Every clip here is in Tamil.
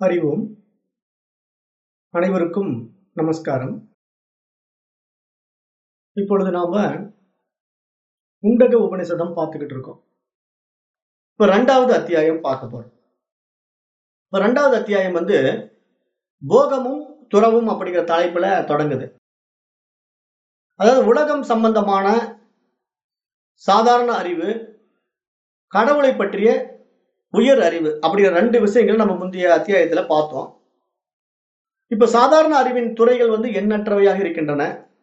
அறிவோம் அனைவருக்கும் நமஸ்காரம் இப்பொழுது நாம உண்டக உபனிஷதம் பார்த்துக்கிட்டு இருக்கோம் இப்ப ரெண்டாவது அத்தியாயம் பார்க்க போறோம் இப்ப ரெண்டாவது அத்தியாயம் வந்து போகமும் துறவும் அப்படிங்கிற தலைப்புல தொடங்குது அதாவது உலகம் சம்பந்தமான சாதாரண அறிவு கடவுளை பற்றிய உயர் அறிவு அப்படிங்கிற ரெண்டு விஷயங்கள் நம்ம முந்தைய அத்தியாயத்துல பார்த்தோம் இப்ப சாதாரண அறிவின் துறைகள் வந்து எண்ணற்றவையாக இருக்கின்றன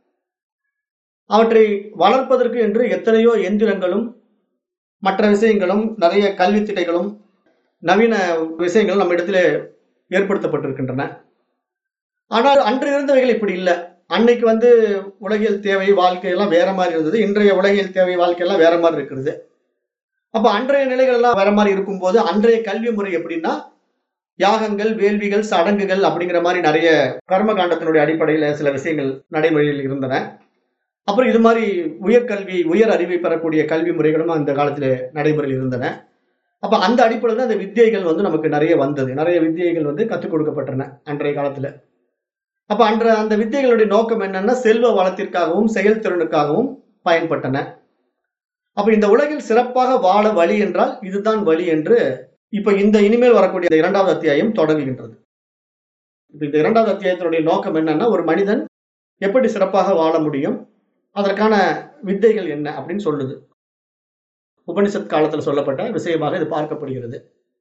அவற்றை வளர்ப்பதற்கு என்று எத்தனையோ எந்திரங்களும் மற்ற விஷயங்களும் நிறைய கல்வி திட்டைகளும் நவீன விஷயங்களும் நம்ம இடத்துல ஏற்படுத்தப்பட்டிருக்கின்றன ஆனால் அன்று இருந்தவைகள் இப்படி இல்லை அன்னைக்கு வந்து உலகியல் தேவை வாழ்க்கையெல்லாம் வேற மாதிரி இருந்தது இன்றைய உலகியல் தேவை வாழ்க்கையெல்லாம் வேற மாதிரி இருக்கிறது அப்ப அன்றைய நிலைகள் எல்லாம் வேற மாதிரி இருக்கும்போது அன்றைய கல்வி முறை எப்படின்னா யாகங்கள் வேள்விகள் சடங்குகள் அப்படிங்கிற மாதிரி நிறைய கர்ம காண்டத்தினுடைய அடிப்படையில சில விஷயங்கள் நடைமுறையில் இருந்தன அப்புறம் இது மாதிரி உயர்கல்வி உயர் அறிவை பெறக்கூடிய கல்வி முறைகளும் அந்த காலத்துல நடைமுறையில் இருந்தன அப்ப அந்த அடிப்படையில் தான் அந்த வித்தியைகள் வந்து நமக்கு நிறைய வந்தது நிறைய வித்தியைகள் வந்து கற்றுக் கொடுக்கப்பட்டன அன்றைய காலத்துல அப்ப அன்ற அந்த வித்தியைகளுடைய நோக்கம் என்னன்னா செல்வ வளத்திற்காகவும் செயல்திறனுக்காகவும் பயன்பட்டன அப்ப இந்த உலகில் சிறப்பாக வாழ வழி என்றால் இதுதான் வழி என்று இப்ப இந்த இனிமேல் வரக்கூடிய இந்த இரண்டாவது அத்தியாயம் தொடங்குகின்றது இப்ப இந்த இரண்டாவது அத்தியாயத்தினுடைய நோக்கம் என்னன்னா ஒரு மனிதன் எப்படி சிறப்பாக வாழ முடியும் அதற்கான வித்தைகள் என்ன அப்படின்னு சொல்லுது உபனிஷத் காலத்தில் சொல்லப்பட்ட விஷயமாக இது பார்க்கப்படுகிறது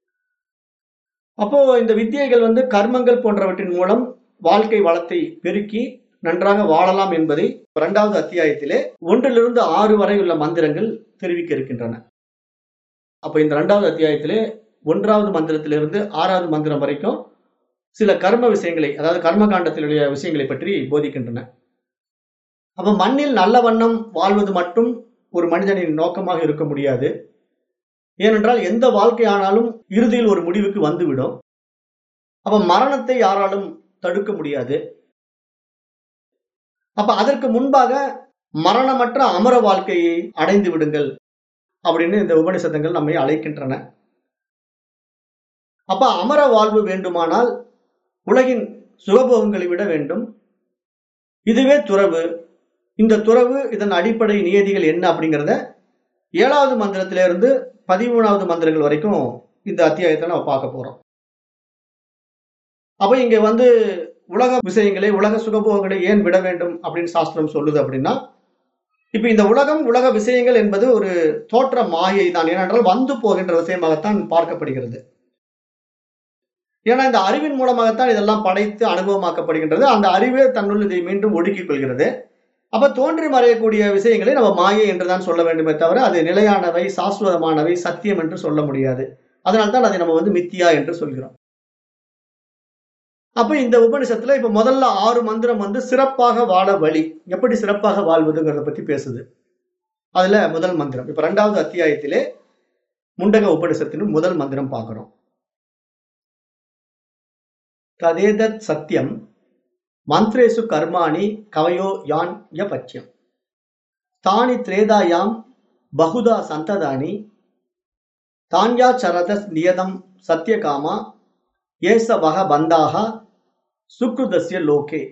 அப்போ இந்த வித்தியைகள் வந்து கர்மங்கள் போன்றவற்றின் மூலம் வாழ்க்கை வளத்தை பெருக்கி நன்றாக வாழலாம் என்பதை இரண்டாவது அத்தியாயத்திலே ஒன்றிலிருந்து ஆறு வரை உள்ள மந்திரங்கள் தெரிவிக்க இருக்கின்றன அப்ப இந்த இரண்டாவது அத்தியாயத்திலே ஒன்றாவது மந்திரத்திலிருந்து ஆறாவது மந்திரம் வரைக்கும் சில கர்ம விஷயங்களை அதாவது கர்ம காண்டத்தினுடைய விஷயங்களை பற்றி போதிக்கின்றன அப்ப மண்ணில் நல்ல வண்ணம் வாழ்வது மட்டும் ஒரு மனிதனின் நோக்கமாக இருக்க முடியாது ஏனென்றால் எந்த வாழ்க்கை ஆனாலும் இறுதியில் ஒரு முடிவுக்கு வந்துவிடும் அப்ப மரணத்தை யாராலும் தடுக்க முடியாது அப்ப அதற்கு முன்பாக மரணமற்ற அமர வாழ்க்கையை அடைந்து விடுங்கள் அப்படின்னு இந்த உபனிஷதங்கள் நம்மை அழைக்கின்றன அப்ப அமர வாழ்வு வேண்டுமானால் உலகின் சுகபோகங்களை விட வேண்டும் இதுவே துறவு இந்த துறவு இதன் அடிப்படை நியதிகள் என்ன அப்படிங்கிறத ஏழாவது மந்திரத்திலிருந்து பதிமூணாவது மந்திரங்கள் வரைக்கும் இந்த அத்தியாயத்தை நம்ம பார்க்க போறோம் அப்ப இங்க வந்து உலக விஷயங்களை உலக சுகபோகங்களை ஏன் விட வேண்டும் அப்படின்னு சாஸ்திரம் சொல்லுது அப்படின்னா இப்ப இந்த உலகம் உலக விஷயங்கள் என்பது ஒரு தோற்ற மாயை தான் ஏனென்றால் வந்து போகின்ற விஷயமாகத்தான் பார்க்கப்படுகிறது ஏன்னா இந்த அறிவின் மூலமாகத்தான் இதெல்லாம் படைத்து அனுபவமாக்கப்படுகின்றது அந்த அறிவே தன்னுள் இதை மீண்டும் ஒடுக்கிக் கொள்கிறது அப்ப தோன்றி மறையக்கூடிய விஷயங்களை நம்ம மாயை என்றுதான் சொல்ல வேண்டுமே தவிர அது நிலையானவை சாஸ்வதமானவை சத்தியம் என்று சொல்ல முடியாது அதனால்தான் அதை நம்ம வந்து மித்தியா என்று சொல்கிறோம் அப்ப இந்த உபனிஷத்துல இப்ப முதல்ல ஆறு மந்திரம் வந்து சிறப்பாக வாழ வழி எப்படி சிறப்பாக வாழ்வதுங்கிறத பத்தி பேசுது அதுல முதல் மந்திரம் இப்ப ரெண்டாவது அத்தியாயத்திலே முண்டக உபனிஷத்தின் முதல் மந்திரம் பார்க்கிறோம் ததேதத் சத்தியம் மந்திரேசு கர்மாணி கவயோ யான் ய பட்சியம் தானி திரேதாயாம் பகுதா சந்ததானி தான்யா சரத நியதம் சத்தியகாமா ஏச வக பந்தாக சுக்ருதஸ்ய லோகே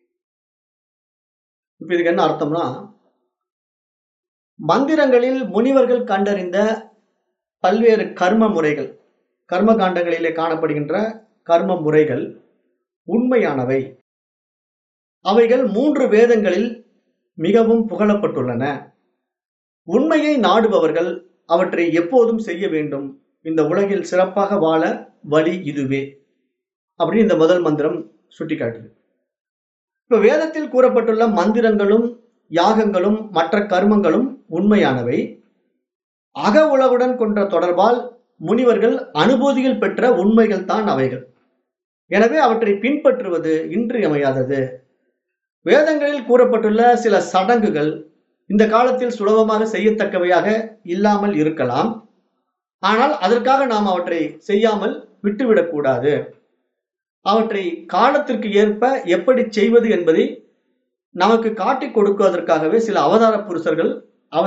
இப்ப இதுக்கு என்ன அர்த்தம்னா மந்திரங்களில் முனிவர்கள் கண்டறிந்த பல்வேறு கர்ம முறைகள் கர்ம காண்டங்களிலே காணப்படுகின்ற கர்ம முறைகள் உண்மையானவை அவைகள் மூன்று வேதங்களில் மிகவும் புகழப்பட்டுள்ளன உண்மையை நாடுபவர்கள் அவற்றை எப்போதும் செய்ய வேண்டும் இந்த உலகில் சிறப்பாக வாழ வழி இதுவே அப்படின்னு இந்த முதல் மந்திரம் சுட்டிக்காட்டுது இப்ப வேதத்தில் கூறப்பட்டுள்ள மந்திரங்களும் யாகங்களும் மற்ற கர்மங்களும் உண்மையானவை அக உலகுடன் கொண்ட தொடர்பால் முனிவர்கள் அனுபூதியில் பெற்ற உண்மைகள் தான் அவைகள் எனவே அவற்றை பின்பற்றுவது இன்றியமையாதது வேதங்களில் கூறப்பட்டுள்ள சில சடங்குகள் இந்த காலத்தில் சுலபமாக செய்யத்தக்கவையாக இல்லாமல் இருக்கலாம் ஆனால் அதற்காக நாம் அவற்றை செய்யாமல் விட்டுவிடக்கூடாது அவற்றை காலத்திற்கு ஏற்ப எப்படி செய்வது என்பதை நமக்கு காட்டிக் கொடுக்குவதற்காகவே சில அவதார புருஷர்கள்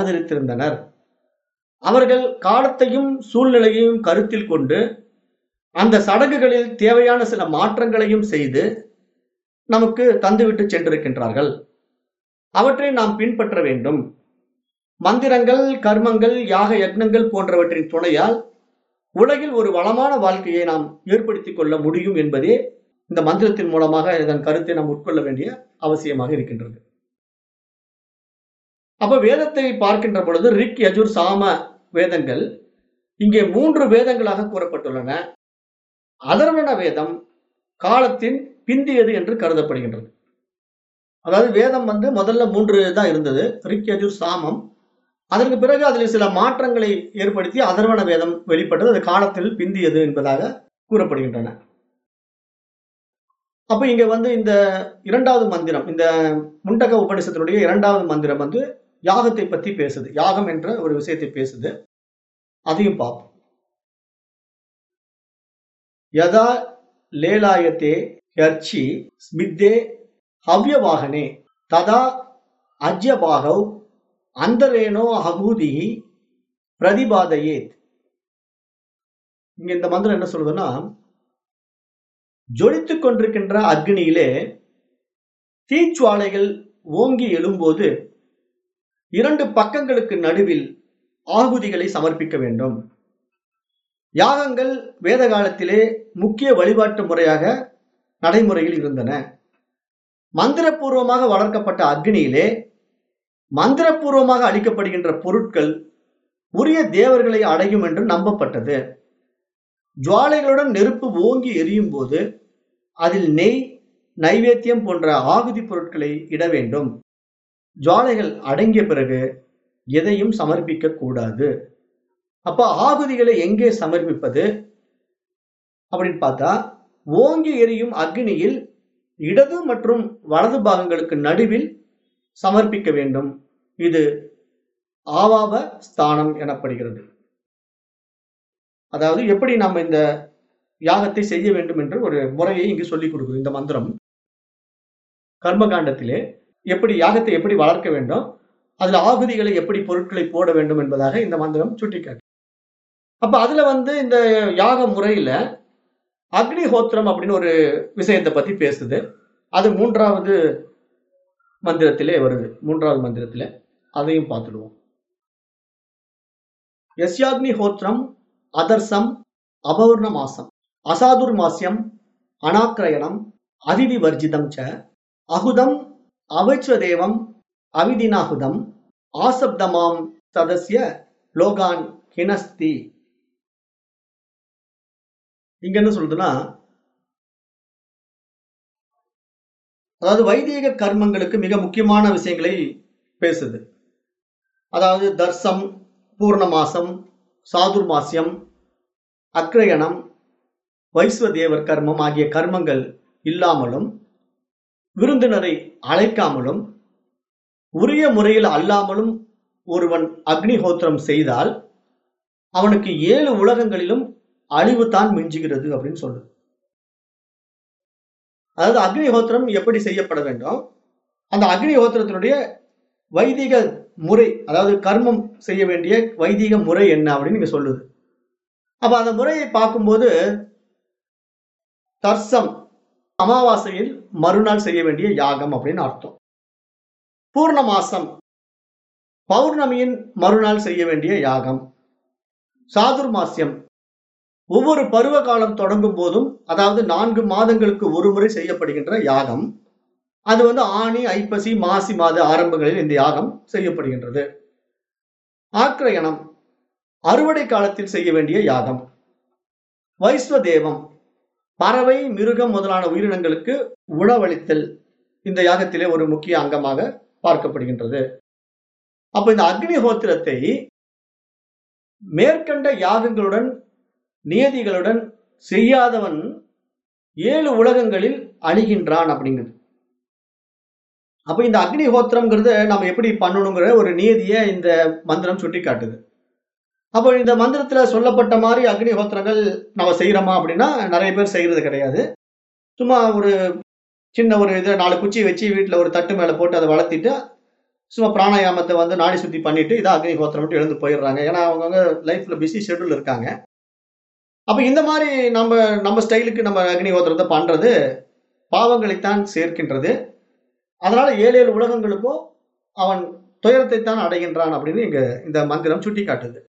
அவதரித்திருந்தனர் அவர்கள் காலத்தையும் சூழ்நிலையையும் கருத்தில் கொண்டு அந்த சடங்குகளில் தேவையான சில மாற்றங்களையும் செய்து நமக்கு தந்துவிட்டு சென்றிருக்கின்றார்கள் அவற்றை நாம் பின்பற்ற வேண்டும் மந்திரங்கள் கர்மங்கள் யாக யக்னங்கள் போன்றவற்றின் துணையால் உலகில் ஒரு வளமான வாழ்க்கையை நாம் ஏற்படுத்திக் கொள்ள முடியும் என்பதே இந்த மந்திரத்தின் மூலமாக இதன் கருத்தை நாம் உட்கொள்ள வேண்டிய அவசியமாக இருக்கின்றது அப்ப வேதத்தை பார்க்கின்ற பொழுது ரிக் யஜுர் சாம வேதங்கள் இங்கே மூன்று வேதங்களாக கூறப்பட்டுள்ளன அதர்வண வேதம் காலத்தின் பிந்தியது என்று கருதப்படுகின்றது அதாவது வேதம் வந்து முதல்ல மூன்று தான் இருந்தது ரிக் யஜுர் சாமம் அதற்கு பிறகு அதில் சில மாற்றங்களை ஏற்படுத்தி அதர்வண வேதம் வெளிப்பட்டது அது காலத்தில் பிந்தியது என்பதாக கூறப்படுகின்றன அப்ப இங்க வந்து இந்த இரண்டாவது மந்திரம் இந்த முண்டக உபநிஷத்தினுடைய இரண்டாவது மந்திரம் வந்து யாகத்தை பத்தி பேசுது யாகம் என்ற ஒரு விஷயத்தை பேசுது அதையும் பார்ப்போம் யதா லேலாயத்தே ஹர்ச்சி ஸ்மித்தே ஹவ்யவாகனே ததா அஜ்யபாகவ் அந்தரேனோ அகூதி பிரதிபாதையேத் இங்க இந்த மந்திரம் என்ன சொல்லுதுன்னா ஜொலித்துக் கொண்டிருக்கின்ற அக்னியிலே தீச்சுவாலைகள் ஓங்கி எழும்போது இரண்டு பக்கங்களுக்கு நடுவில் ஆகுதிகளை சமர்ப்பிக்க வேண்டும் யாகங்கள் வேத காலத்திலே முக்கிய வழிபாட்டு முறையாக நடைமுறையில் இருந்தன மந்திரபூர்வமாக வளர்க்கப்பட்ட அக்னியிலே மந்திரபூர்வமாக அளிக்கப்படுகின்ற பொருட்கள் உரிய தேவர்களை அடையும் என்று நம்பப்பட்டது ஜுவாலைகளுடன் நெருப்பு ஓங்கி எரியும் போது அதில் நெய் நைவேத்தியம் போன்ற ஆகுதி பொருட்களை இட வேண்டும் ஜுவாலைகள் அடங்கிய பிறகு எதையும் சமர்ப்பிக்க கூடாது அப்ப ஆகுதிகளை எங்கே சமர்ப்பிப்பது அப்படின்னு பார்த்தா ஓங்கி எரியும் அக்னியில் இடது மற்றும் வலது பாகங்களுக்கு நடுவில் சமர்ப்பிக்க வேண்டும் இது ஆவாப ஸ்தானம் எனப்படுகிறது அதாவது எப்படி நாம் இந்த யாகத்தை செய்ய வேண்டும் என்று ஒரு முறையை இங்கு சொல்லிக் கொடுக்குது இந்த மந்திரம் கர்மகாண்டத்திலே எப்படி யாகத்தை எப்படி வளர்க்க வேண்டும் அதுல ஆகுதிகளை எப்படி பொருட்களை போட வேண்டும் என்பதாக இந்த மந்திரம் சுட்டிக்காட்டு அப்ப அதுல வந்து இந்த யாக முறையில அக்னிஹோத்திரம் அப்படின்னு ஒரு விஷயத்தை பத்தி பேசுது அது மூன்றாவது மந்திரத்திலே வருது மூன்றாவது மந்திரத்திலே அதையும் பார்த்துடுவோம் யஸ்யாக்னி ஹோத்திரம் அதர்சம் அபௌர்ண மாசம் அசாதுர் மாசியம் அனாக்கிரயணம் அதிதி வர்ஜிதம் ச அகுதம் அவைச்வதேவம் அவிதினாகுதம் ஆசப்தமாம் சதஸ்ய லோகான் ஹினஸ்தி இங்க என்ன சொல்லுதுன்னா அதாவது வைதீக கர்மங்களுக்கு மிக முக்கியமான விஷயங்களை பேசுது அதாவது தர்சம் பூர்ணமாசம் சாதுர்மாசியம் அக்ரயணம் வைஸ்வதேவர் கர்மம் ஆகிய கர்மங்கள் இல்லாமலும் விருந்தினரை அழைக்காமலும் உரிய முறையில் அல்லாமலும் ஒருவன் அக்னிஹோத்திரம் செய்தால் அவனுக்கு ஏழு உலகங்களிலும் அழிவு தான் மிஞ்சுகிறது அப்படின்னு சொல்லுது அதாவது அக்னிஹோத்திரம் எப்படி செய்யப்பட வேண்டும் அந்த அக்னிஹோத்திரத்தினுடைய வைதிக முறை அதாவது கர்மம் செய்ய வேண்டிய வைதிக முறை என்ன அப்படின்னு இங்க சொல்லுது அப்ப அந்த முறையை பார்க்கும்போது தர்சம் அமாவாசையில் மறுநாள் செய்ய வேண்டிய யாகம் அப்படின்னு அர்த்தம் பூர்ண மாசம் பௌர்ணமியின் மறுநாள் செய்ய வேண்டிய யாகம் சாதுர்மாசியம் ஒவ்வொரு பருவ காலம் தொடங்கும் போதும் அதாவது நான்கு மாதங்களுக்கு ஒரு முறை செய்யப்படுகின்ற யாகம் அது வந்து ஆணி ஐப்பசி மாசி மாத ஆரம்பங்களில் இந்த யாகம் செய்யப்படுகின்றது ஆக்கிரயணம் அறுவடை காலத்தில் செய்ய வேண்டிய யாகம் வைஸ்வதேவம் பறவை மிருகம் முதலான உயிரினங்களுக்கு உணவளித்தல் இந்த யாகத்திலே ஒரு முக்கிய அங்கமாக பார்க்கப்படுகின்றது அப்ப இந்த அக்னிஹோத்திரத்தை மேற்கண்ட யாகங்களுடன் நியதிகளுடன் செய்யாதவன் ஏழு உலகங்களில் அழிகின்றான் அப்படிங்கிறது அப்ப இந்த அக்னிஹோத்திரம்ங்கிறத நம்ம எப்படி பண்ணணுங்கிற ஒரு நியதியை இந்த மந்திரம் சுட்டி காட்டுது அப்போ இந்த மந்திரத்துல சொல்லப்பட்ட மாதிரி அக்னிஹோத்திரங்கள் நம்ம செய்யறோமா அப்படின்னா நிறைய பேர் செய்யறது கிடையாது சும்மா ஒரு சின்ன ஒரு இதை நாலு குச்சி வச்சு வீட்டில் ஒரு தட்டு மேலே போட்டு அதை வளர்த்திட்டு சும்மா பிராணாயாமத்தை வந்து நாடி சுத்தி பண்ணிட்டு இதான் அக்னிஹோத்திரம் மட்டும் எழுந்து போயிடுறாங்க ஏன்னா அவங்கவுங்க லைஃப்ல பிஸி ஷெட்யூல் இருக்காங்க அப்ப இந்த மாதிரி நம்ம நம்ம ஸ்டைலுக்கு நம்ம அக்னிஹோத்திரத்தை பண்றது பாவங்களைத்தான் சேர்க்கின்றது அதனால ஏழு ஏழு உலகங்களுக்கும் அவன் துயரத்தை தான் அடைகின்றான் அப்படின்னு இங்க இந்த மந்திரம் சுட்டி காட்டுது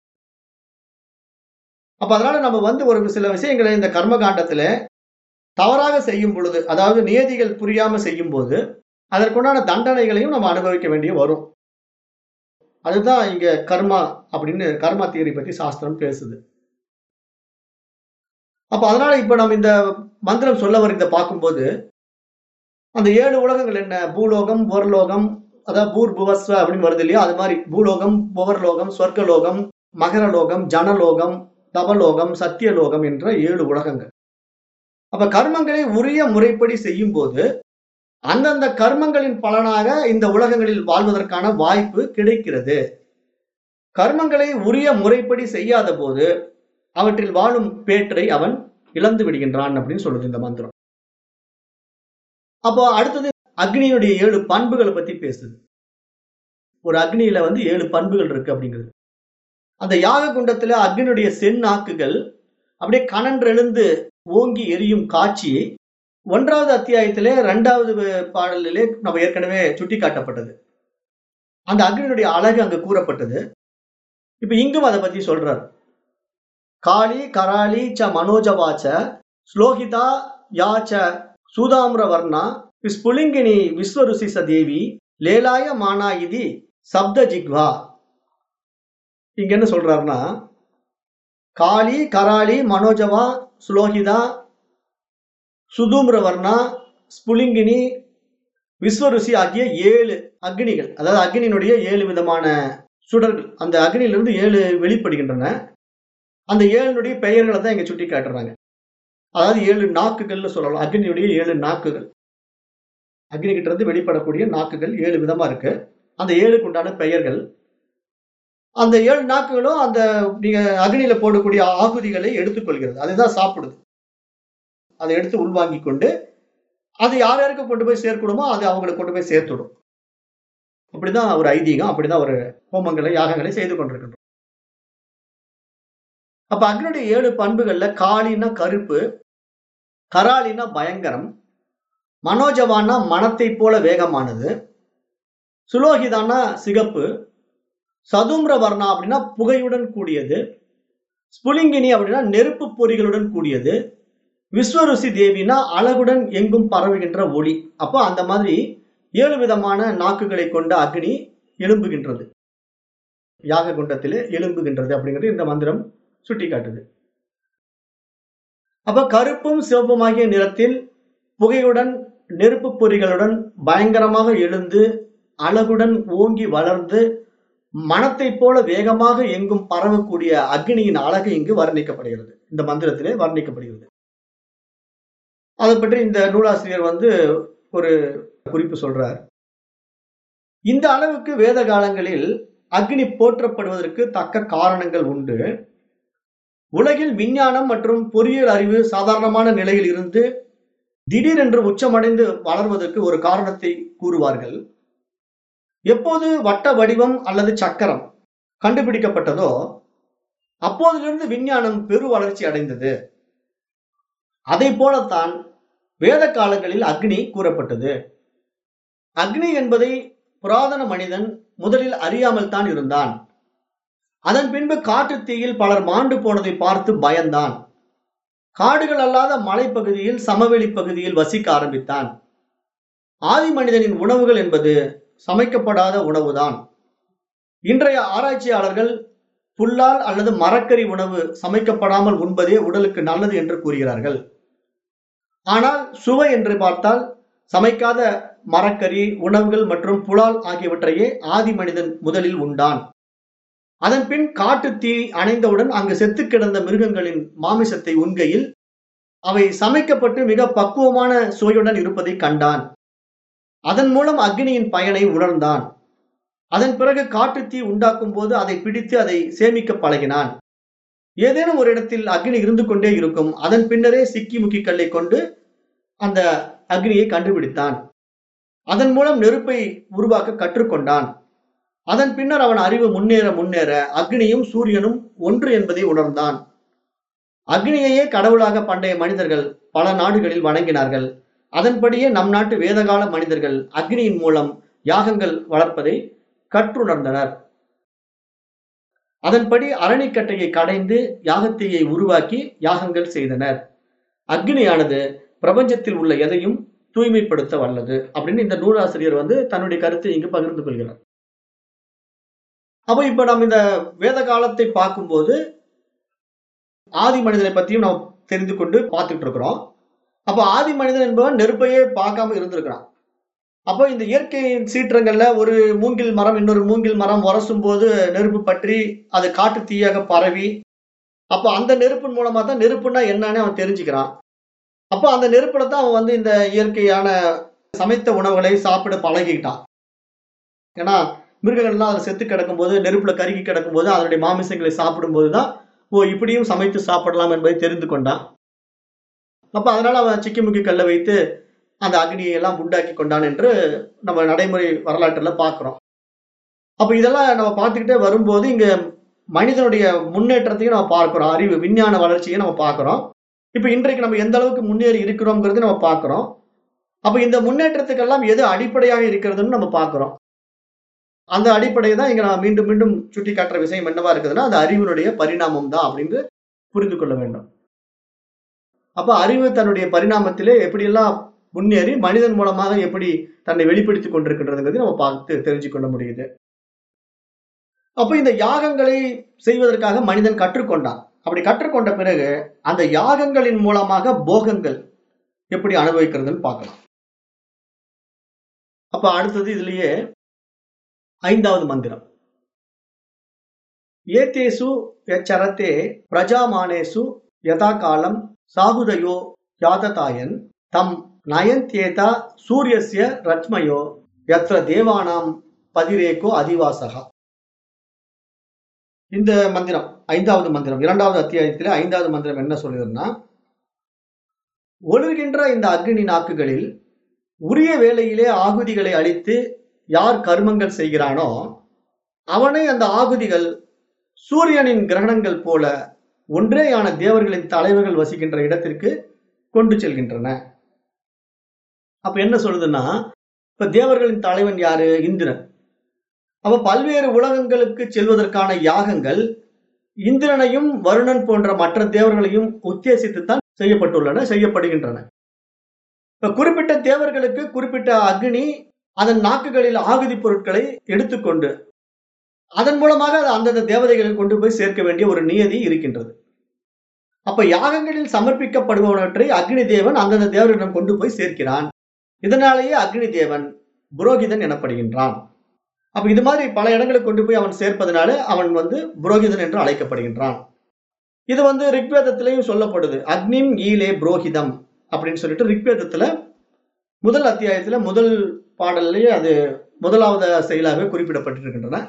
அப்ப அதனால நம்ம வந்து ஒரு சில விஷயங்களை இந்த கர்ம காண்டத்துல தவறாக செய்யும் பொழுது அதாவது நியதிகள் புரியாம செய்யும் போது அதற்குண்டான தண்டனைகளையும் நம்ம அனுபவிக்க வேண்டிய வரும் அதுதான் இங்க கர்மா அப்படின்னு கர்மா தியரி பத்தி சாஸ்திரம் பேசுது அப்ப அதனால இப்ப நம்ம இந்த மந்திரம் சொல்ல வருகிறத பார்க்கும்போது அந்த ஏழு உலகங்கள் என்ன பூலோகம் புவர்லோகம் அதாவது பூர் புவஸ்வ அப்படின்னு வருது இல்லையா அது மாதிரி பூலோகம் புவர்லோகம் சொர்க்கலோகம் மகரலோகம் ஜனலோகம் தபலோகம் சத்தியலோகம் என்ற ஏழு உலகங்கள் அப்ப கர்மங்களை உரிய முறைப்படி செய்யும் போது அந்தந்த கர்மங்களின் பலனாக இந்த உலகங்களில் வாழ்வதற்கான வாய்ப்பு கிடைக்கிறது கர்மங்களை உரிய முறைப்படி செய்யாத போது அவற்றில் வாழும் பேற்றை அவன் இழந்து விடுகின்றான் அப்படின்னு சொல்லுது இந்த மந்திரம் அப்போ அடுத்தது அக்னியுடைய ஏழு பண்புகளை பத்தி பேசுது ஒரு அக்னியில வந்து ஏழு பண்புகள் இருக்கு அப்படிங்கிறது அந்த யாக குண்டத்துல அக்னியுடைய செந்நாக்குகள் அப்படியே கனன்றெழுந்து ஓங்கி எரியும் காட்சியை ஒன்றாவது அத்தியாயத்திலே இரண்டாவது பாடலிலே நம்ம ஏற்கனவே சுட்டி காட்டப்பட்டது அந்த அக்னியுடைய அழகு அங்கு கூறப்பட்டது இப்ப இங்கும் அதை பத்தி சொல்றார் காளி கராளி ச மனோஜவாச்ச ஸ்லோகிதா யாச்ச சூதாமிர வர்ணா ஸ்புலிங்கினி விஸ்வருசிச தேவி லேலாய மானா இதி சப்த ஜிக்வா இங்க என்ன சொல்றாருன்னா காளி கராளி மனோஜவா ஸ்லோகிதா சுதூம்ரவர்ணா ஸ்புலிங்கினி விஸ்வருசி ஆகிய ஏழு அக்னிகள் அதாவது அக்னியினுடைய ஏழு விதமான சுடர்கள் அந்த அக்னியிலிருந்து ஏழு வெளிப்படுகின்றன அந்த ஏழுனுடைய பெயர்களை தான் இங்க சுட்டி காட்டுறாங்க அதாவது ஏழு நாக்குகள்னு சொல்லலாம் அக்னியுடைய ஏழு நாக்குகள் அக்னி கிட்ட இருந்து வெளிப்படக்கூடிய நாக்குகள் ஏழு விதமா இருக்கு அந்த ஏழுக்கு உண்டான பெயர்கள் அந்த ஏழு நாக்குகளும் அந்த நீங்க அக்னியில போடக்கூடிய ஆகுதிகளை எடுத்துக்கொள்கிறது அதுதான் சாப்பிடுது அதை எடுத்து உள்வாங்கி கொண்டு அது யார் யாருக்கு கொண்டு போய் சேர்க்கணுமோ அது அவங்களுக்கு கொண்டு போய் சேர்த்துடும் அப்படிதான் ஒரு ஐதீகம் அப்படிதான் ஒரு ஹோமங்களை யாகங்களை செய்து கொண்டிருக்கின்றோம் அப்ப அக்னியுடைய ஏழு பண்புகள்ல காளின்னா கருப்பு கராளினா பயங்கரம் மனோஜவானா மனத்தை போல வேகமானது சுலோகிதானா சிகப்பு சதும்ர வர்ணா அப்படின்னா புகையுடன் கூடியது ஸ்புலிங்கினி அப்படின்னா நெருப்பு பொறிகளுடன் கூடியது விஸ்வருசி தேவினா அழகுடன் எங்கும் பரவுகின்ற ஒளி அப்போ அந்த மாதிரி ஏழு விதமான நாக்குகளை கொண்ட அக்னி எழும்புகின்றது யாக குண்டத்திலே எழும்புகின்றது அப்படிங்கிறது இந்த மந்திரம் சுட்டி காட்டுது அப்ப கருப்பும் சிவப்புமாகிய நிறத்தில் புகையுடன் நெருப்பு பொறிகளுடன் பயங்கரமாக எழுந்து அழகுடன் ஓங்கி வளர்ந்து மனத்தை போல வேகமாக எங்கும் பரவக்கூடிய அக்னியின் அழகு இங்கு வர்ணிக்கப்படுகிறது இந்த மந்திரத்திலே வர்ணிக்கப்படுகிறது அதை பற்றி இந்த நூலாசிரியர் வந்து ஒரு குறிப்பு சொல்றார் இந்த அளவுக்கு வேத காலங்களில் அக்னி போற்றப்படுவதற்கு தக்க காரணங்கள் உண்டு உலகில் விஞ்ஞானம் மற்றும் பொறியியல் அறிவு சாதாரணமான நிலையில் இருந்து திடீரென்று உச்சமடைந்து வளர்வதற்கு ஒரு காரணத்தை கூறுவார்கள் எப்போது வட்ட வடிவம் அல்லது சக்கரம் கண்டுபிடிக்கப்பட்டதோ அப்போதிலிருந்து விஞ்ஞானம் பெரு வளர்ச்சி அடைந்தது அதை போலத்தான் வேத காலங்களில் அக்னி கூறப்பட்டது அக்னி என்பதை புராதன மனிதன் முதலில் அறியாமல் தான் இருந்தான் அதன் பின்பு காட்டுத் தீயில் பலர் மாண்டு போனதை பார்த்து பயந்தான் காடுகள் அல்லாத மலைப்பகுதியில் சமவெளி பகுதியில் வசிக்க ஆரம்பித்தான் ஆதி மனிதனின் உணவுகள் என்பது சமைக்கப்படாத உணவுதான் இன்றைய ஆராய்ச்சியாளர்கள் புல்லால் அல்லது மரக்கறி உணவு சமைக்கப்படாமல் உண்பதே உடலுக்கு நல்லது என்று கூறுகிறார்கள் ஆனால் சுவை என்று பார்த்தால் சமைக்காத மரக்கறி உணவுகள் மற்றும் புலால் ஆகியவற்றையே ஆதி மனிதன் முதலில் உண்டான் அதன் பின் காட்டு தீ அணைந்தவுடன் அங்கு செத்து கிடந்த மிருகங்களின் மாமிசத்தை உண்கையில் அவை சமைக்கப்பட்டு மிக பக்குவமான சுவையுடன் இருப்பதை கண்டான் அதன் மூலம் அக்னியின் பயனை உணர்ந்தான் அதன் பிறகு காட்டு தீ உண்டாக்கும் போது அதை பிடித்து அதை சேமிக்க பழகினான் ஏதேனும் ஒரு இடத்தில் அக்னி இருந்து கொண்டே இருக்கும் அதன் பின்னரே சிக்கி முக்கி கல்லை கொண்டு அந்த அக்னியை கண்டுபிடித்தான் அதன் மூலம் நெருப்பை உருவாக்க கற்றுக்கொண்டான் அதன் பின்னர் அவன் அறிவு முன்னேற முன்னேற அக்னியும் சூரியனும் ஒன்று என்பதை உணர்ந்தான் அக்னியையே கடவுளாக பண்டைய மனிதர்கள் பல நாடுகளில் வணங்கினார்கள் அதன்படியே நம் நாட்டு வேதகால மனிதர்கள் அக்னியின் மூலம் யாகங்கள் வளர்ப்பதை கற்றுணர்ந்தனர் அதன்படி அரணிக்கட்டையை கடைந்து யாகத்தீயை உருவாக்கி யாகங்கள் செய்தனர் அக்னியானது பிரபஞ்சத்தில் உள்ள எதையும் தூய்மைப்படுத்த வல்லது அப்படின்னு இந்த நூலாசிரியர் வந்து தன்னுடைய கருத்தை இங்கு பகிர்ந்து கொள்கிறார் அப்போ இப்ப நம்ம இந்த வேத காலத்தை பார்க்கும்போது ஆதி மனிதனை பற்றியும் நாம் தெரிந்து கொண்டு பார்த்துட்டு இருக்கிறோம் அப்போ ஆதி மனிதன் என்பவன் நெருப்பையே பார்க்காம இருந்திருக்கிறான் அப்போ இந்த இயற்கையின் சீற்றங்கள்ல ஒரு மூங்கில் மரம் இன்னொரு மூங்கில் மரம் உரசும் போது நெருப்பு பற்றி அது காட்டு தீயாக பரவி அப்போ அந்த நெருப்பின் மூலமா தான் நெருப்புன்னா என்னன்னு அவன் தெரிஞ்சுக்கிறான் அப்போ அந்த நெருப்புல தான் அவன் வந்து இந்த இயற்கையான சமைத்த உணவுகளை சாப்பிட பழகிக்கிட்டான் ஏன்னா மிருகங்கள்லாம் அதை செத்து கிடக்கும்போது நெருப்புல கருகி கிடக்கும்போது அதனுடைய மாமிசங்களை சாப்பிடும்போது தான் ஓ இப்படியும் சமைத்து சாப்பிடலாம் என்பதை தெரிந்து கொண்டான் அப்ப அதனால அவன் சிக்கி முக்கி கல்லை வைத்து அந்த அக்னியை எல்லாம் உண்டாக்கி கொண்டான் என்று நம்ம நடைமுறை வரலாற்றுல பார்க்கிறோம் அப்ப இதெல்லாம் நம்ம பார்த்துக்கிட்டே வரும்போது இங்க மனிதனுடைய முன்னேற்றத்தையும் நம்ம பார்க்கிறோம் அறிவு விஞ்ஞான வளர்ச்சியை நம்ம பார்க்கிறோம் இப்ப இன்றைக்கு நம்ம எந்த அளவுக்கு முன்னேறி இருக்கிறோம்ங்கிறது நம்ம பார்க்கிறோம் அப்ப இந்த முன்னேற்றத்துக்கெல்லாம் எது அடிப்படையாக இருக்கிறதுன்னு நம்ம பார்க்கிறோம் அந்த அடிப்படையை தான் இங்க நான் மீண்டும் மீண்டும் சுட்டி காட்டுற விஷயம் என்னவா இருக்குதுன்னா அது அறிவினுடைய பரிணாமம் தான் அப்படின்னு புரிந்து கொள்ள வேண்டும் அப்ப அறிவு தன்னுடைய பரிணாமத்திலே எப்படியெல்லாம் முன்னேறி மனிதன் மூலமாக எப்படி தன்னை வெளிப்படுத்திக் கொண்டிருக்கின்றதுங்கிறது நம்ம பார்த்து தெரிஞ்சு கொள்ள முடியுது அப்ப இந்த யாகங்களை செய்வதற்காக மனிதன் கற்றுக்கொண்டான் அப்படி கற்றுக்கொண்ட பிறகு அந்த யாகங்களின் மூலமாக போகங்கள் எப்படி அனுபவிக்கிறதுன்னு பார்க்கலாம் அப்ப அடுத்தது இதுலயே ஐந்தாவது மந்திரம் ஏத்தேசு எச்சரத்தே பிரஜாமானேசு யதா காலம் சாகுதயோ யாததாயன் தம் நயந்தேதா சூரியஸ்ய ரத்மயோ யத்ர தேவானாம் பதிரேகோ அதிவாசகா இந்த மந்திரம் ஐந்தாவது மந்திரம் இரண்டாவது அத்தியாயத்தில் ஐந்தாவது மந்திரம் என்ன சொல்லுதுன்னா ஒழுகின்ற இந்த அக்னி நாக்குகளில் உரிய வேளையிலே ஆகுதிகளை அளித்து யார் கர்மங்கள் செய்கிறானோ அவனை அந்த ஆகுதிகள் சூரியனின் கிரகணங்கள் போல ஒன்றேயான தேவர்களின் தலைவர்கள் வசிக்கின்ற இடத்திற்கு கொண்டு செல்கின்றன அப்ப என்ன சொல்லுதுன்னா இப்ப தேவர்களின் தலைவன் யாரு இந்திரன் அப்ப பல்வேறு உலகங்களுக்கு செல்வதற்கான யாகங்கள் இந்திரனையும் வருணன் போன்ற மற்ற தேவர்களையும் உத்தேசித்துத்தான் செய்யப்பட்டுள்ளன செய்யப்படுகின்றன இப்ப குறிப்பிட்ட தேவர்களுக்கு குறிப்பிட்ட அக்னி அதன் நாக்குகளில் ஆகுதி பொருட்களை எடுத்துக்கொண்டு அதன் மூலமாக அது அந்தந்த தேவதைகளில் கொண்டு போய் சேர்க்க வேண்டிய ஒரு நியதி இருக்கின்றது அப்ப யாகங்களில் சமர்ப்பிக்கப்படுபவற்றை அக்னி தேவன் அந்தந்த தேவர்களிடம் கொண்டு போய் சேர்க்கிறான் இதனாலேயே அக்னி தேவன் புரோகிதன் எனப்படுகின்றான் அப்ப இது மாதிரி பல இடங்களுக்கு கொண்டு போய் அவன் சேர்ப்பதனால அவன் வந்து புரோகிதன் என்று அழைக்கப்படுகின்றான் இது வந்து ரிக்வேதத்திலையும் சொல்லப்படுது அக்னிம் ஈலே புரோகிதம் அப்படின்னு சொல்லிட்டு ரிக்வேதத்துல முதல் அத்தியாயத்துல முதல் பாடல்லையே அது முதலாவது செயலாகவே குறிப்பிடப்பட்டிருக்கின்றன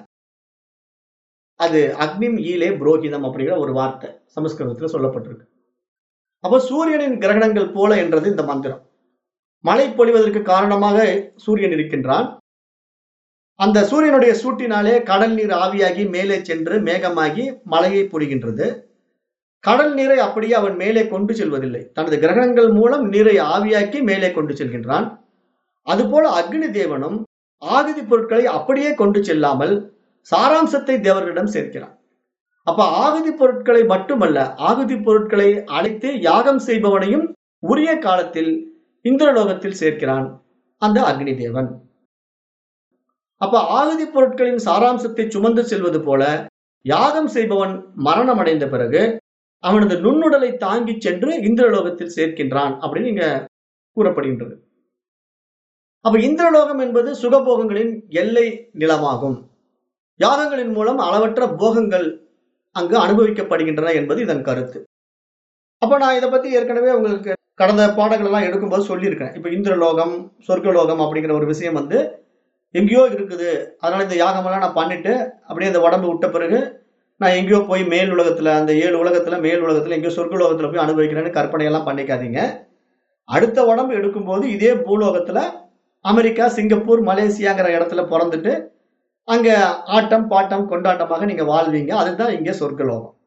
அது அக்னிம் ஈலே புரோகிதம் அப்படிங்கிற ஒரு வார்த்தை சமஸ்கிருதத்துல சொல்லப்பட்டிருக்கு அப்போ சூரியனின் கிரகணங்கள் போல என்றது இந்த மந்திரம் மழை பொழிவதற்கு காரணமாக சூரியன் இருக்கின்றான் அந்த சூரியனுடைய சூட்டினாலே கடல் நீர் ஆவியாகி மேலே சென்று மேகமாகி மழையை பொழிகின்றது கடல் நீரை அப்படியே அவன் மேலே கொண்டு செல்வதில்லை தனது கிரகணங்கள் மூலம் நீரை ஆவியாக்கி மேலே கொண்டு செல்கின்றான் அதுபோல அக்னி தேவனும் ஆகுதி பொருட்களை அப்படியே கொண்டு செல்லாமல் சாராம்சத்தை தேவர்களிடம் சேர்க்கிறான் அப்ப ஆகுதி பொருட்களை மட்டுமல்ல ஆகுதி பொருட்களை அழைத்து யாகம் செய்பவனையும் உரிய காலத்தில் இந்திரலோகத்தில் சேர்க்கிறான் அந்த அக்னி தேவன் அப்ப ஆகுதி பொருட்களின் சாராம்சத்தை சுமந்து செல்வது போல யாகம் செய்பவன் மரணம் அடைந்த பிறகு அவனது நுண்ணுடலை தாங்கி சென்று இந்திரலோகத்தில் சேர்க்கின்றான் அப்படின்னு இங்க கூறப்படுகின்றது அப்ப இந்திரலோகம் என்பது சுகபோகங்களின் எல்லை நிலமாகும் யாகங்களின் மூலம் அளவற்ற போகங்கள் அங்கு அனுபவிக்கப்படுகின்றன என்பது இதன் கருத்து அப்ப நான் இதை பத்தி ஏற்கனவே உங்களுக்கு கடந்த பாடங்கள் எல்லாம் எடுக்கும்போது சொல்லியிருக்கேன் இப்ப இந்திரலோகம் சொர்க்கலோகம் அப்படிங்கிற ஒரு விஷயம் வந்து எங்கேயோ இருக்குது அதனால இந்த யாகமெல்லாம் நான் பண்ணிட்டு அப்படியே இந்த உடம்பு விட்ட பிறகு நான் எங்கேயோ போய் மேல் உலகத்துல அந்த ஏழு உலகத்துல மேல் உலகத்துல எங்கேயோ சொர்க்க உலகத்துல போய் அனுபவிக்கிறேன்னு கற்பனை எல்லாம் பண்ணிக்காதீங்க அடுத்த உடம்பு எடுக்கும்போது இதே பூலோகத்துல அமெரிக்கா சிங்கப்பூர் மலேசியாங்கிற இடத்துல பிறந்துட்டு அங்க ஆட்டம் பாட்டம் கொண்டாட்டமாக நீங்க வாழ்வீங்க அதுதான் இங்க சொர்க்கலோகம்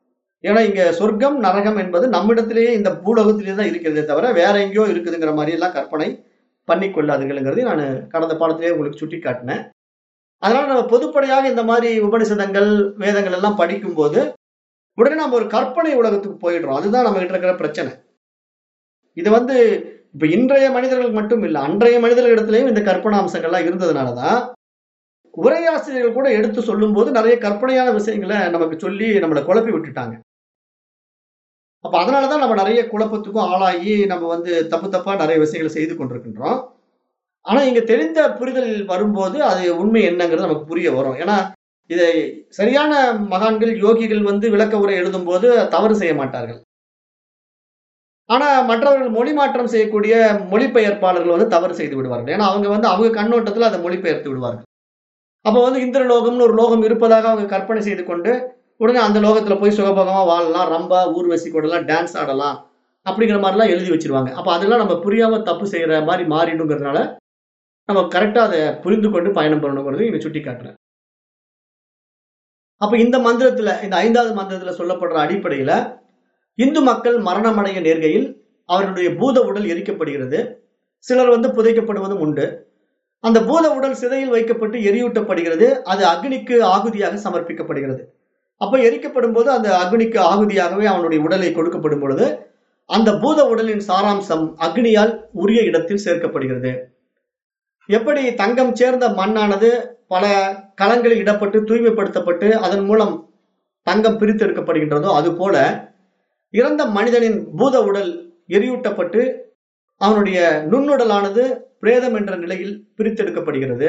ஏன்னா இங்க சொர்க்கம் நரகம் என்பது நம்மிடத்திலேயே இந்த பூலோகத்திலேயே தான் இருக்கிறதே தவிர வேற எங்கேயோ இருக்குதுங்கிற மாதிரி எல்லாம் கற்பனை பண்ணிக்கொள்ளாதுங்கிறதையும் நான் கடந்த பாடத்திலேயே உங்களுக்கு சுட்டி காட்டினேன் அதனால நம்ம பொதுப்படையாக இந்த மாதிரி உபனிஷதங்கள் வேதங்கள் எல்லாம் படிக்கும்போது உடனே நம்ம ஒரு கற்பனை உலகத்துக்கு போயிடுறோம் அதுதான் நம்ம கிட்ட இருக்கிற பிரச்சனை இது வந்து இப்ப இன்றைய மனிதர்களுக்கு மட்டும் இல்ல அன்றைய மனிதர்களிடத்திலையும் இந்த கற்பனை அம்சங்கள்லாம் இருந்ததுனாலதான் உரையாசிரியர்கள் கூட எடுத்து சொல்லும்போது நிறைய கற்பனையான விஷயங்களை நமக்கு சொல்லி நம்மளை குழப்பி விட்டுட்டாங்க அப்ப அதனாலதான் நம்ம நிறைய குழப்பத்துக்கும் ஆளாகி நம்ம வந்து தப்பு தப்பா நிறைய விஷயங்களை செய்து கொண்டிருக்கின்றோம் ஆனா இங்க தெளிந்த புரிதல் வரும்போது அது உண்மை என்னங்கிறது நமக்கு புரிய வரும் ஏன்னா இதை சரியான மகான்கள் யோகிகள் வந்து விளக்க உரை எழுதும் போது தவறு செய்ய மாட்டார்கள் ஆனா மற்றவர்கள் மொழி மாற்றம் செய்யக்கூடிய மொழிபெயர்ப்பாளர்கள் வந்து தவறு செய்து விடுவார்கள் ஏன்னா அவங்க வந்து அவங்க கண்ணோட்டத்துல அதை மொழிபெயர்த்து விடுவார்கள் அப்போ வந்து இந்திரலோகம்னு ஒரு லோகம் இருப்பதாக அவங்க கற்பனை செய்து கொண்டு உடனே அந்த லோகத்துல போய் சுகபோகமா வாழலாம் ரம்பா ஊர்வசி கூடலாம் டான்ஸ் ஆடலாம் அப்படிங்கிற மாதிரிலாம் எழுதி வச்சிருவாங்க அப்ப அதெல்லாம் நம்ம புரியாம தப்பு செய்யற மாதிரி மாறிடுங்கிறதுனால நம்ம கரெக்டா அதை புரிந்து கொண்டு பயணம் பண்ணணுங்கிறது இங்க சுட்டி காட்டுறேன் அப்ப இந்த மந்திரத்துல இந்த ஐந்தாவது மந்திரத்துல சொல்லப்படுற அடிப்படையில இந்து மக்கள் மரணமடைய நேர்கையில் அவர்களுடைய பூத உடல் எரிக்கப்படுகிறது சிலர் வந்து புதைக்கப்படுவதும் உண்டு அந்த பூத உடல் சிதையில் வைக்கப்பட்டு எரியூட்டப்படுகிறது அது அக்னிக்கு ஆகுதியாக சமர்ப்பிக்கப்படுகிறது அப்ப எரிக்கப்படும் போது அந்த அக்னிக்கு ஆகுதியாகவே அவனுடைய உடலை கொடுக்கப்படும் பொழுது அந்த பூத உடலின் சாராம்சம் அக்னியால் உரிய இடத்தில் சேர்க்கப்படுகிறது எப்படி தங்கம் சேர்ந்த மண்ணானது பல களங்களில் இடப்பட்டு தூய்மைப்படுத்தப்பட்டு அதன் மூலம் தங்கம் பிரித்தெடுக்கப்படுகின்றதோ அது போல இறந்த மனிதனின் பூத உடல் எரியூட்டப்பட்டு அவனுடைய நுண்ணுடலானது பிரேதம் என்ற நிலையில் பிரித்தெடுக்கப்படுகிறது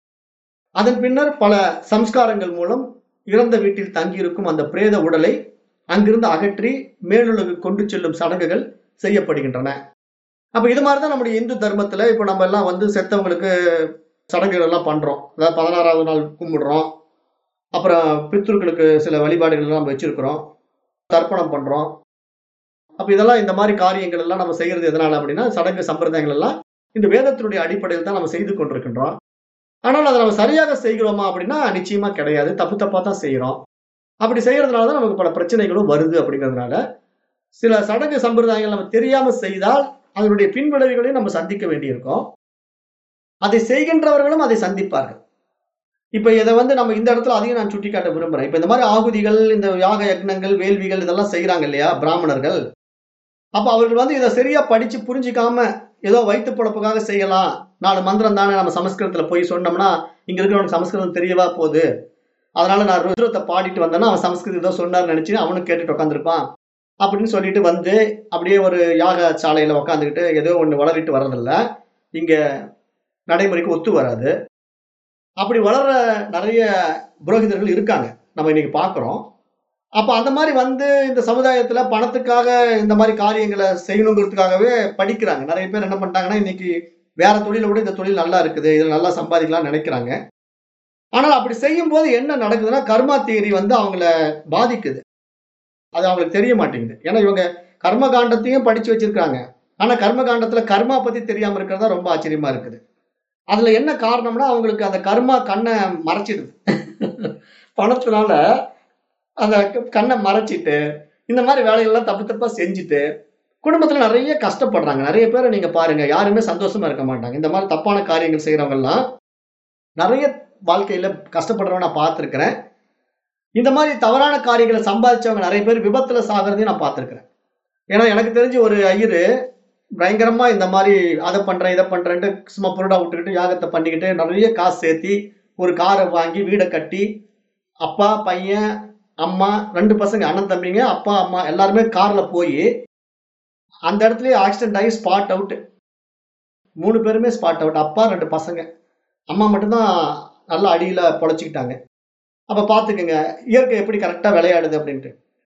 அதன் பின்னர் பல சம்ஸ்காரங்கள் மூலம் இறந்த வீட்டில் தங்கியிருக்கும் அந்த பிரேத உடலை அங்கிருந்து அகற்றி மேலுலகு கொண்டு செல்லும் சடங்குகள் செய்யப்படுகின்றன அப்ப இது மாதிரிதான் நம்முடைய இந்து தர்மத்துல இப்ப நம்ம எல்லாம் வந்து செத்தவங்களுக்கு சடங்குகள் எல்லாம் பண்றோம் அதாவது பதினாறாவது நாள் கும்பிடுறோம் அப்புறம் பித்ருக்களுக்கு சில வழிபாடுகள் எல்லாம் வச்சிருக்கிறோம் தர்ப்பணம் பண்றோம் அப்ப இதெல்லாம் இந்த மாதிரி காரியங்கள் எல்லாம் நம்ம செய்யறது எதனால அப்படின்னா சடங்கு சம்பிரதாயங்கள் எல்லாம் இந்த வேதத்தினுடைய அடிப்படையில் தான் நம்ம செய்து கொண்டிருக்கின்றோம் ஆனால் அதை நம்ம சரியாக செய்கிறோமா அப்படின்னா நிச்சயமா கிடையாது தப்பு தப்பா தான் செய்யறோம் அப்படி செய்யறதுனால தான் நமக்கு பல பிரச்சனைகளும் வருது அப்படிங்கிறதுனால சில சடங்கு சம்பிரதாயங்கள் நம்ம தெரியாம செய்தால் அதனுடைய பின்விளைவுகளையும் நம்ம சந்திக்க வேண்டியிருக்கும் அதை செய்கின்றவர்களும் அதை சந்திப்பார்கள் இப்ப இதை வந்து நம்ம இந்த இடத்துல அதையும் நான் சுட்டிக்காட்ட விரும்புறேன் இப்ப இந்த மாதிரி ஆகுதிகள் இந்த யாக யக்னங்கள் வேள்விகள் இதெல்லாம் செய்யறாங்க இல்லையா பிராமணர்கள் அப்ப அவர்கள் வந்து இதை சரியா படிச்சு புரிஞ்சிக்காம ஏதோ வயிற்று பொழப்புக்காக செய்யலாம் நாலு மந்திரம் தானே நம்ம சமஸ்கிருதத்துல போய் சொன்னோம்னா இங்க இருக்கிறவனுக்கு சமஸ்கிருதம் தெரியவா போகுது அதனால நான் ருத்ரத்தை பாடிட்டு வந்தேன்னா அவன் சமஸ்கிருதம் ஏதோ சொன்னார்னு நினைச்சு அவனும் கேட்டுட்டு உட்காந்துருப்பான் அப்படின்னு சொல்லிட்டு வந்து அப்படியே ஒரு யாக சாலையில உட்காந்துக்கிட்டு ஏதோ ஒண்ணு வளரிட்டு வர்றதில்ல இங்க நடைமுறைக்கு ஒத்து வராது அப்படி வளர்ற நிறைய புரோகிதர்கள் இருக்காங்க நம்ம இன்னைக்கு பார்க்குறோம் அப்ப அந்த மாதிரி வந்து இந்த சமுதாயத்துல பணத்துக்காக இந்த மாதிரி காரியங்களை செய்யணுங்கிறதுக்காகவே படிக்கிறாங்க நிறைய பேர் என்ன பண்ணிட்டாங்கன்னா இன்னைக்கு வேற தொழிலை விட இந்த தொழில் நல்லா இருக்குது இதில் நல்லா சம்பாதிக்கலாம்னு நினைக்கிறாங்க ஆனால் அப்படி செய்யும் போது என்ன நடக்குதுன்னா கர்மா தியரி வந்து அவங்கள பாதிக்குது அது அவங்களுக்கு தெரிய மாட்டேங்குது ஏன்னா இவங்க கர்ம காண்டத்தையும் படிச்சு வச்சிருக்காங்க ஆனா கர்ம காண்டத்துல கர்மா பத்தி தெரியாம இருக்கிறதா ரொம்ப ஆச்சரியமா இருக்குது அதுல என்ன காரணம்னா அவங்களுக்கு அந்த கர்மா கண்ணை மறைச்சிடுது பணத்தினால அந்த கண்ணை மறைச்சிட்டு இந்த மாதிரி வேலைகள்லாம் தப்பு தப்பா செஞ்சுட்டு குடும்பத்துல நிறைய கஷ்டப்படுறாங்க நிறைய பேரை நீங்க பாருங்க யாருமே சந்தோஷமா இருக்க மாட்டாங்க இந்த மாதிரி தப்பான காரியங்கள் செய்யறவங்க எல்லாம் நிறைய வாழ்க்கையில கஷ்டப்படுறவங்க நான் பார்த்துருக்கிறேன் இந்த மாதிரி தவறான காரியங்களை சம்பாதிச்சவங்க நிறைய பேர் விபத்துல சாகிறதையும் நான் பார்த்துருக்கிறேன் ஏன்னா எனக்கு தெரிஞ்சு ஒரு ஐயரு பயங்கரமா இந்த மாதிரி அதை பண்றேன் இதை பண்றேன்ட்டு சும்மா புருடா விட்டுக்கிட்டு யாகத்தை பண்ணிக்கிட்டு நிறைய காசு சேர்த்தி ஒரு காரை வாங்கி வீடை கட்டி அப்பா பையன் அம்மா ரெண்டு பசங்க அண்ணன் தம்பிங்க அப்பா அம்மா எல்லாருமே கார்ல போய் அந்த இடத்துலயே ஆக்சிடென்ட் ஆகி ஸ்பாட் அவுட் மூணு பேருமே ஸ்பாட் அவுட் அப்பா ரெண்டு பசங்க அம்மா மட்டும்தான் நல்லா அடியில பொழைச்சிக்கிட்டாங்க அப்ப பாத்துக்கோங்க இயற்கை எப்படி கரெக்டா விளையாடுது அப்படின்ட்டு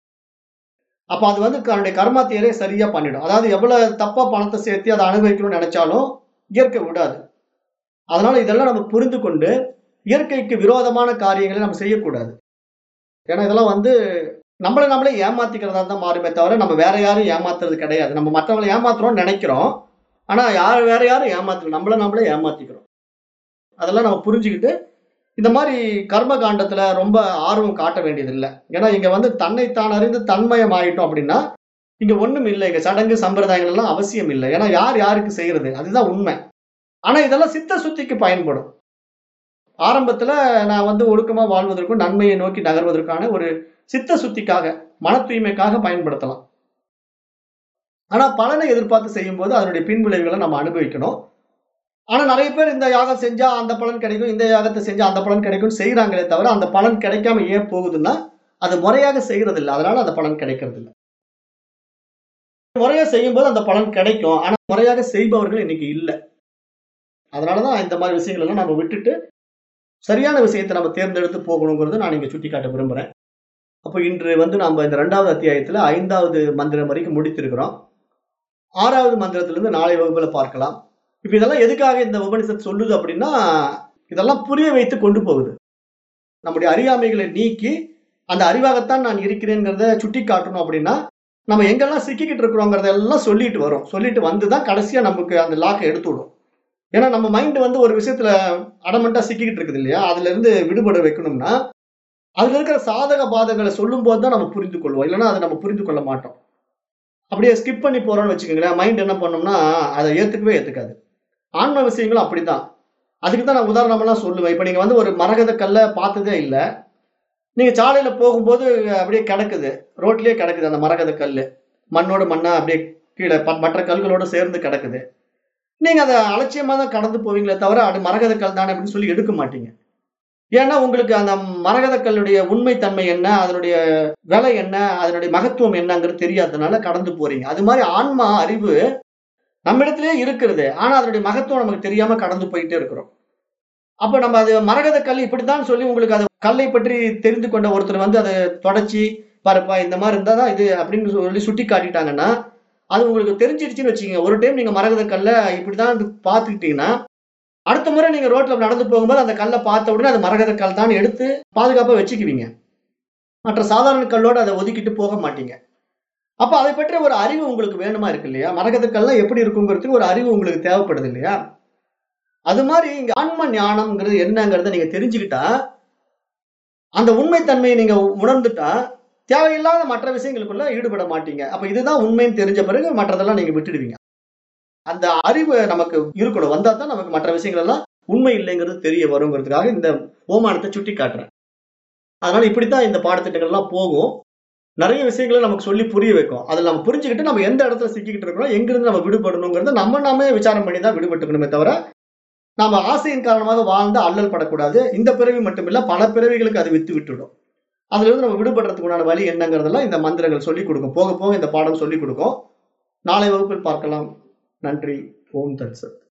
அப்ப அது வந்து தன்னுடைய கர்மா தேரே சரியா பண்ணிடும் அதாவது எவ்வளவு தப்பா பணத்தை சேர்த்து அதை அனுபவிக்கணும்னு நினைச்சாலும் இயற்கை விடாது அதனால இதெல்லாம் நம்ம புரிந்து கொண்டு இயற்கைக்கு விரோதமான காரியங்களை நம்ம செய்யக்கூடாது ஏன்னா இதெல்லாம் வந்து நம்மளை நம்மளே ஏமாத்திக்கிறதா தான் மாறுமே தவிர நம்ம வேற யாரும் ஏமாத்துறது கிடையாது நம்ம மற்றவங்களை ஏமாத்துறோம்னு நினைக்கிறோம் ஆனா யார் வேற யாரும் ஏமாத்தல நம்மள நம்மளே ஏமாத்திக்கிறோம் அதெல்லாம் நம்ம புரிஞ்சுக்கிட்டு இந்த மாதிரி கர்ம காண்டத்துல ரொம்ப ஆர்வம் காட்ட வேண்டியது இல்லை ஏன்னா இங்க வந்து தன்னைத்தான் அறிந்து தன்மயம் ஆயிட்டோம் அப்படின்னா இங்க ஒண்ணும் இல்லை இங்க சடங்கு சம்பிரதாயங்கள் எல்லாம் அவசியம் இல்லை ஏன்னா யார் யாருக்கு செய்யறது அதுதான் உண்மை ஆனா இதெல்லாம் சித்த சுத்திக்கு பயன்படும் ஆரம்பத்துல நான் வந்து ஒழுக்கமா வாழ்வதற்கும் நன்மையை நோக்கி நகர்வதற்கான ஒரு சித்த சுத்திக்காக மன தூய்மைக்காக பயன்படுத்தலாம் ஆனா பலனை எதிர்பார்த்து செய்யும் போது அதனுடைய பின் விளைவுகளை நம்ம அனுபவிக்கணும் ஆனா நிறைய பேர் இந்த யாகம் செஞ்சா அந்த பலன் கிடைக்கும் இந்த யாகத்தை செஞ்சா அந்த பலன் கிடைக்கும் செய்யறாங்களே தவிர அந்த பலன் கிடைக்காம ஏன் போகுதுன்னா அது முறையாக செய்யறது இல்லை அதனால அந்த பலன் கிடைக்கிறது இல்லை முறையா செய்யும் போது அந்த பலன் கிடைக்கும் ஆனா முறையாக செய்பவர்கள் இன்னைக்கு இல்லை அதனாலதான் இந்த மாதிரி விஷயங்கள் எல்லாம் நம்ம விட்டுட்டு சரியான விஷயத்தை நம்ம தேர்ந்தெடுத்து போகணுங்கிறது நான் இங்க சுட்டி காட்ட விரும்புறேன் அப்போ இன்று வந்து நம்ம இந்த ரெண்டாவது அத்தியாயத்துல ஐந்தாவது மந்திரம் வரைக்கும் முடித்திருக்கிறோம் ஆறாவது மந்திரத்திலிருந்து நாளை வகுப்புல பார்க்கலாம் இப்ப இதெல்லாம் எதுக்காக இந்த உபனிஷத் சொல்லுது அப்படின்னா இதெல்லாம் புரிய வைத்து கொண்டு போகுது நம்முடைய அறியாமைகளை நீக்கி அந்த அறிவாகத்தான் நான் இருக்கிறேங்கிறத சுட்டி காட்டணும் அப்படின்னா நம்ம எங்கெல்லாம் சிக்கிக்கிட்டு இருக்கிறோங்கிறத எல்லாம் சொல்லிட்டு வரும் சொல்லிட்டு வந்து தான் கடைசியா நமக்கு அந்த லாக்கை எடுத்து விடும் ஏன்னா நம்ம மைண்ட் வந்து ஒரு விஷயத்துல அடமெண்டா சிக்கிக்கிட்டு இருக்குது இல்லையா அதுல இருந்து விடுபட வைக்கணும்னா அதுல இருக்கிற சாதக பாதங்களை சொல்லும் போது தான் நம்ம புரிந்து கொள்வோம் இல்லைன்னா அதை நம்ம புரிந்து கொள்ள மாட்டோம் அப்படியே ஸ்கிப் பண்ணி போறோம்னு வச்சுக்கோங்களேன் மைண்ட் என்ன பண்ணோம்னா அதை ஏத்துக்கவே ஏத்துக்காது ஆன்ம விஷயங்களும் அப்படிதான் அதுக்கு தான் நான் உதாரணமெல்லாம் சொல்லுவேன் இப்போ நீங்க வந்து ஒரு மரகத கல்லை பார்த்ததே இல்லை நீங்க சாலையில போகும்போது அப்படியே கிடக்குது ரோட்லயே கிடக்குது அந்த மரகத கல் மண்ணோட மண்ணா அப்படியே கீழே ப- மற்ற கல்களோட சேர்ந்து கிடக்குது நீங்க அதை அலட்சியமா தான் கடந்து போவீங்களே தவிர அது மரகத கல் தானே அப்படின்னு சொல்லி எடுக்க மாட்டீங்க ஏன்னா உங்களுக்கு அந்த மரகத கல்லுடைய உண்மைத்தன்மை என்ன அதனுடைய விலை என்ன அதனுடைய மகத்துவம் என்னங்கிறது தெரியாததுனால கடந்து போறீங்க அது மாதிரி ஆன்மா அறிவு நம்மிடத்திலே இருக்கிறது ஆனா அதனுடைய மகத்துவம் நமக்கு தெரியாம கடந்து போயிட்டே இருக்கிறோம் அப்ப நம்ம அது மரகத கல் இப்படித்தான் சொல்லி உங்களுக்கு அது கல்லை பற்றி தெரிந்து கொண்ட ஒருத்தர் வந்து அதை தொடச்சி பாருப்பா இந்த மாதிரி இருந்தா தான் இது அப்படின்னு சொல்லி சுட்டி காட்டிட்டாங்கன்னா அது உங்களுக்கு தெரிஞ்சிருச்சுன்னு வச்சுக்கோங்க ஒரு டைம் நீங்க மரகத கல்லை இப்படிதான் பார்த்துக்கிட்டீங்கன்னா அடுத்த முறை நீங்க ரோட்ல நடந்து போகும்போது அந்த கல்லை பார்த்த உடனே அது மரகத கல் தான் எடுத்து பாதுகாப்பா வச்சுக்குவீங்க மற்ற சாதாரண கல்லோட அதை ஒதுக்கிட்டு போக மாட்டீங்க அப்ப அதை பற்றி ஒரு அறிவு உங்களுக்கு வேணுமா இருக்கு இல்லையா மரகத கல்லாம் எப்படி இருக்குங்கிறதுக்கு ஒரு அறிவு உங்களுக்கு தேவைப்படுது இல்லையா அது மாதிரி இங்க ஆன்ம ஞானம்ங்கிறது என்னங்கிறத நீங்க தெரிஞ்சுக்கிட்டா அந்த உண்மைத்தன்மையை நீங்க உணர்ந்துட்டா தேவையில்லாத மற்ற விஷயங்களுக்குள்ள ஈடுபட மாட்டீங்க அப்ப இதுதான் உண்மைன்னு தெரிஞ்ச பிறகு மற்றதெல்லாம் நீங்க விட்டுடுவீங்க அந்த அறிவு நமக்கு இருக்கணும் வந்தா தான் நமக்கு மற்ற விஷயங்கள் எல்லாம் உண்மை இல்லைங்கிறது தெரிய வருங்கிறதுக்காக இந்த ஓமானத்தை சுட்டி காட்டுறேன் அதனால இப்படித்தான் இந்த பாடத்திட்டங்கள் எல்லாம் போகும் நிறைய விஷயங்களை நமக்கு சொல்லி புரிய வைக்கும் அதில் நம்ம புரிஞ்சுக்கிட்டு நம்ம எந்த இடத்துல சிக்கிக்கிட்டு இருக்கிறோம் எங்கிருந்து நம்ம விடுபடணுங்கிறத நம்ம நாமே விசாரம் பண்ணி தான் விடுபட்டுக்கணுமே தவிர நம்ம ஆசையின் காரணமாக வாழ்ந்து அல்லல் படக்கூடாது இந்த பிறவி மட்டுமில்ல பல பிறவிகளுக்கு அது வித்து விட்டுடும் அதுல இருந்து நம்ம விடுபடுறதுக்கு உண்டான வழி என்னங்கிறதெல்லாம் இந்த மந்திரங்கள் சொல்லிக் கொடுக்கும் போக போக இந்த பாடம் சொல்லிக் கொடுக்கும் நாளை வகுப்பில் பார்க்கலாம் நன்றி ஓம் தத்சத்